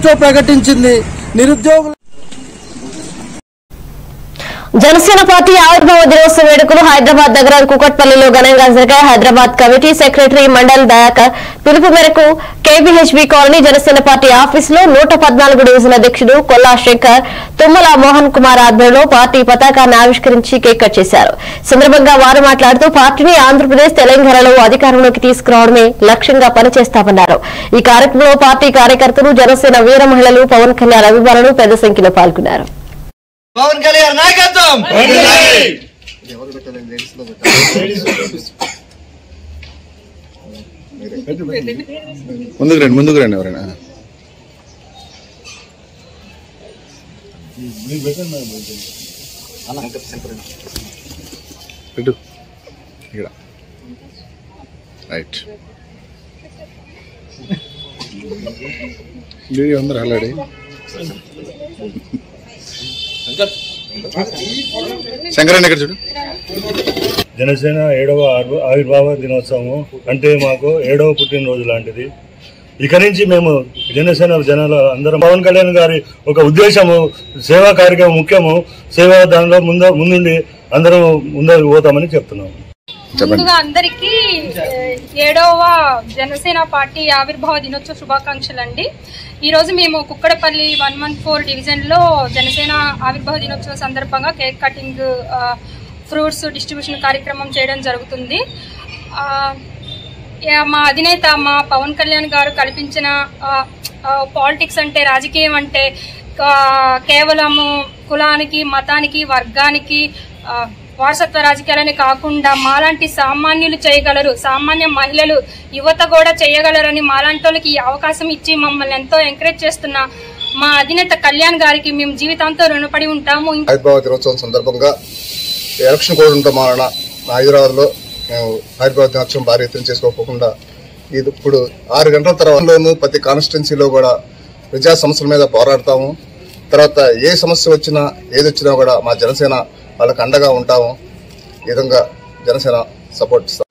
manifesto ప్రకటించింది నిరుద్యోగులు Janasena party ఆవిర్భావ దినోత్సవ వేడుకలు హైదరాబాద్ నగర కుకట్పల్లిలో ఘనంగా జరిగాయి హైదరాబాద్ కమిటీ సెక్రటరీ మండల్ దయాకర్ పిలుపు మేరకు కేబీహెచ్బీ కాలనీ జనసేన పార్టీ ఆఫీసులో నూట పద్నాలుగు డివిజన్ అధ్యక్షుడు కొల్లా శంకర్ తుమ్మల మోహన్ కుమార్ ఆధ్వర్యంలో పార్టీ పతాకాన్ని ఆవిష్కరించి కేక్ కట్ చేశారు ఈ సందర్భంగా వారు మాట్లాడుతూ పార్టీని ఆంధ్రప్రదేశ్ తెలంగాణలో అధికారంలోకి తీసుకురావడమే లక్ష్యంగా పనిచేస్తామన్నారు ఈ కార్యక్రమంలో పార్టీ కార్యకర్తలు జనసేన వీర మహిళలు పవన్ కళ్యాణ్ అభిమానులు పెద్ద సంఖ్యలో పాల్గొన్నారు పవన్ కళ్యాణ్ నాయకత్వం ముందుకు రండి ముందుకు రండి ఎవరైనా పెట్టు ఇక్కడ రైట్ వీడియో అందరు ఆల్రెడీ శంకరన్న ఇక్కడ చూడు జనసేన ఏడవ ఆవిర్భ- ఆవిర్భావ దినోత్సవం అంటే మాకు ఏడవ పుట్టినరోజు లాంటిది ఇక నుంచి మేము జనసేన జనాల అందరం పవన్ కళ్యాణ్ గారి ఒక ఉద్దేశము సేవా కార్యక్రమం ముఖ్యము సేవా దానిలో ముందు ముందుండి అందరం ముందరకు పోతామని చెప్తున్నాము చెప్పండి ముందుగా అందరికీ ఏ, ఏడవ జనసేన పార్టీ ఆవిర్భావ దినోత్సవ శుభాకాంక్షలు అండి ఈరోజు మేము కుక్కడపల్లి వన్ వన్ ఫోర్ డివిజన్లో జనసేన ఆవిర్భావ దినోత్సవ సందర్భంగా కేక్ కటింగ్ ఆ, ఫ్రూట్స్ డిస్ట్రిబ్యూషన్ కార్యక్రమం చేయడం జరుగుతుంది ఆ, యా, మా అధినేత మా పవన్ కళ్యాణ్ గారు కల్పించిన పాలిటిక్స్ అంటే రాజకీయం అంటే ఆ, కేవలము కులానికి మతానికి వర్గానికి ఆ, వారసత్వ రాజకీయాలని కాకుండా మాలాంటి సామాన్యులు చేయగలరు సామాన్య మహిళలు యువత కూడా చేయగలరని మాలాంటి వాళ్ళకి ఈ అవకాశం ఇచ్చి మమ్మల్ని ఎంతో ఎంకరేజ్ చేస్తున్న మా అధినేత కళ్యాణ్ గారికి మేము జీవితాంతో రుణపడి ఉంటాము ఆవిర్భావ దినోత్సవం సందర్భంగా ఎలక్షన్ కోడ్ ఉండటం వలన హైదరాబాద్లో మేము ఆవిర్భావ దినోత్సవం భారీ ఎత్తున చేసుకోకుండా ఇది ఇప్పుడు ఆరు గంటల తర్వాతలోనూ ప్రతి కాన్స్టిట్యున్సీలో కూడా ప్రజా సమస్యల మీద పోరాడతాము తర్వాత ఏ సమస్య వచ్చినా ఏది వచ్చినా కూడా మా జనసేన వాళ్ళకి అండగా ఉంటాము ఈ విధంగా జనసేన సపోర్ట్ ఇస్తాం